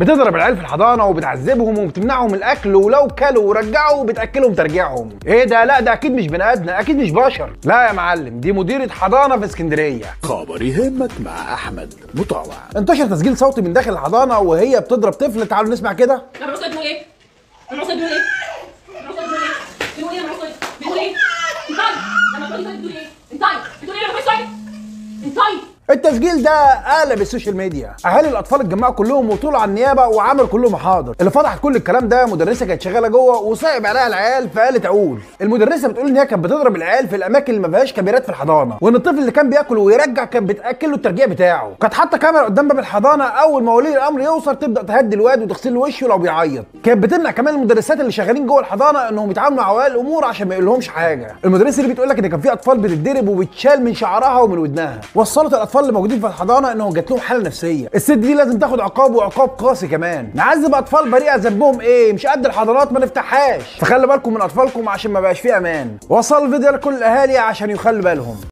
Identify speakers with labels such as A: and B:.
A: بتضرب العيال في الحضانه وبتعذبهم وبتمنعهم الاكل ولو كلوا ورجعوا بتاكلهم ترجعهم ايه ده لا ده اكيد مش بني ادم اكيد مش بشر لا يا معلم دي مديره حضانه في اسكندريه
B: خبر يهمك مع احمد مطاوع
A: انتشر تسجيل صوتي من داخل الحضانه وهي بتضرب طفل تعالوا نسمع كده
C: لما العصايه بنقول ايه؟ العصايه بنقول ايه؟ العصايه بنقول ايه؟ بنقول ايه لما العصايه بنقول ايه؟ انتاي لما العصايه بتقول ايه؟ انتاي بتقول ايه لما العصايه؟ انتاي
A: التسجيل ده قلب السوشيال ميديا اهالي الاطفال اتجمعوا كلهم وطلعوا على النيابه وعملوا كلهم محاضر اللي فضحت كل الكلام ده مدرسه كانت شغاله جوه وصعب عليها العيال فقالت اقول المدرسه بتقول ان هي كانت بتضرب العيال في الاماكن اللي ما فيهاش كاميرات في الحضانه وان الطفل اللي كان بياكل ويرجع كانت بتاكل له الترجيع بتاعه كانت حاطه كاميرا قدام باب الحضانه اول ما ولي الامر يوصل تبدا تهدي الواد وتغسل له وشه لو بيعيط كانت بتمنع كمان المدرسات اللي شغالين جوه الحضانه انهم يتعاملوا مع اولياء الامور عشان ما يقولهمش حاجه المدرسه اللي بتقول لك ان كان في اطفال بتتضرب وبتشال من شعرها ومن ودنها وصلت الاطفال اللي موجودين في الحضانه انه جات لهم حاله نفسيه الست دي لازم تاخد عقاب وعقاب قاسي كمان نعذب اطفال بريئه ذنبهم ايه مش قد الحضانات ما نفتحهاش فخلي بالكم من اطفالكم عشان ما بقاش فيه امان وصل الفيديو لكل الاهالي عشان يخلوا بالهم